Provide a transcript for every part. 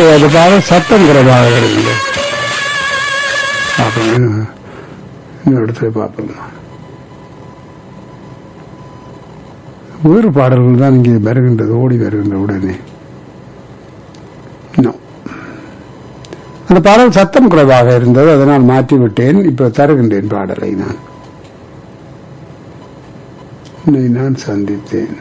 அது பாடல் சத்தம் குறைவாக வருகிறது பார்ப்போம் இன்னும் இன்னும் இடத்துல பார்ப்போம் வேறு பாடல்கள் தான் இங்கே வருகின்றது ஓடி வருகின்ற உடனே No. அந்த பாடல் சத்தம் குறைவாக இருந்தது அதனால் மாற்றி விட்டேன் இப்போ தருகின்றேன் பாடலை நான் உன்னை நான் சந்தித்தேன்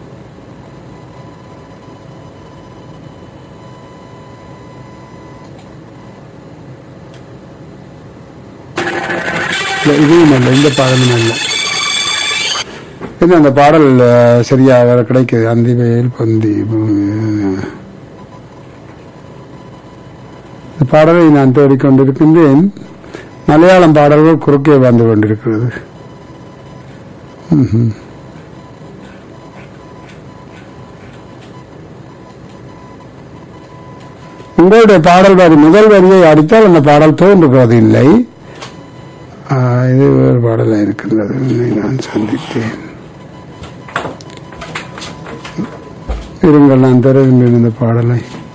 இல்ல, இதுவும் அல்ல இந்த பாடலும் அல்ல என்ன அந்த பாடல் அஹ், சரியாக கிடைக்குது அந்தி வெயில் பொந்தி பூமி. இந்த பாடலை நான் தேடிக்கொண்டிருக்கின்றேன் மலையாளம் பாடல்கள் குறுக்கே வந்து கொண்டிருக்கிறது ம்ஹும். உங்களுடைய பாடல் வரி முதல் வரியை அடித்தால் அந்த பாடல் தோன்றுகிறது இல்லை ஆ, இது ஒரு பாடலாக இருக்கின்றது உன்னை நான் சந்தித்தேன் இருங்கள் நான் தருகின்றேன் இந்த பாடலை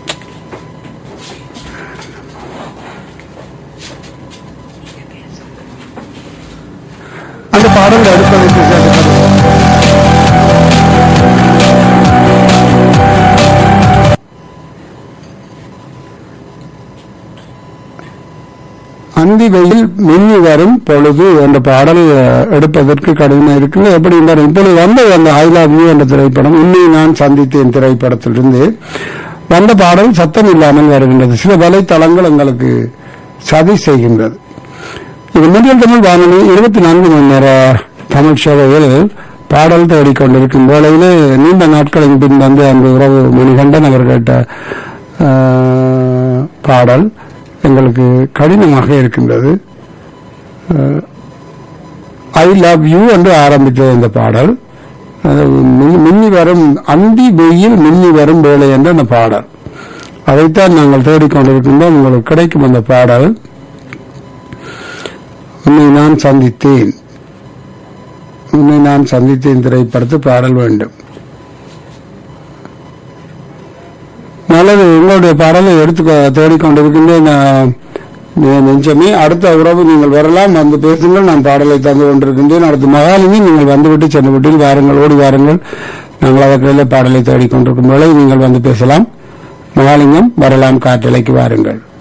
அந்த பாடல் எடுப்பதற்கு சற்று அந்தி வெயில் மின்னி வரும் பொழுது என்ற பாடல் அஹ், எடுப்பதற்கு கடினமாக இருக்குது எப்படி இருந்தால் இப்பொழுது வந்த அந்த ஐ லவ் யூ என்ற திரைப்படம் உன்னை நான் சந்தித்தேன் திரைப்படத்திலிருந்து வந்த பாடல் சத்தம் இல்லாமல் வருகின்றது சில வலைத்தளங்கள் எங்களுக்கு சதி செய்கின்றது இது மீடியம் தமிழ் வானொலி இருபத்தி நான்கு மணி நேர தமிழ் சேவையில் பாடல் தேடிக்கொண்டிருக்கும் வேளையிலே நீண்ட நாட்களின் பின் வந்து அந்த உறவு மணிகண்டன் அவர் கேட்ட ஆஹ், பாடல் எங்களுக்கு கடினமாக இருக்கின்றது ஐ லவ் யூ என்று ஆரம்பித்த இந்த பாடல் அது மின்- மின்னி வரும் அந்தி வெயில் மின்னி வரும் வேலை என்ற அந்த பாடல் அதைத்தான் நாங்கள் தேடிக்கொண்டிருக்கின்றோம் உங்களுக்கு கிடைக்கும் அந்த பாடல் உன்னை நான் சந்தித்தேன் உன்னை நான் சந்தித்தேன் திரைப்படத்து பாடல் வேண்டும் நல்லது உங்களுடைய பாடலை எடுத்து தேடிக்கொண்டிருக்கின்றேன் நான் நெ- நெஞ்சமே அடுத்த உறவு நீங்கள் வரலாம் வந்து பேசுங்கள் நான் பாடலை தந்து கொண்டிருக்கின்றேன் அடுத்த மகாலினி நீங்கள் வந்துவிட்டு சென்று விட்டு வாருங்கள் ஓடி வாருங்கள் நாங்கள் அதற்கிடையிலே பாடலை தேடிக்கொண்டிருக்கும் வேளை நீங்கள் வந்து பேசலாம் மகாலிங்கம் வரலாம் காற்றலைக்கு வாருங்கள்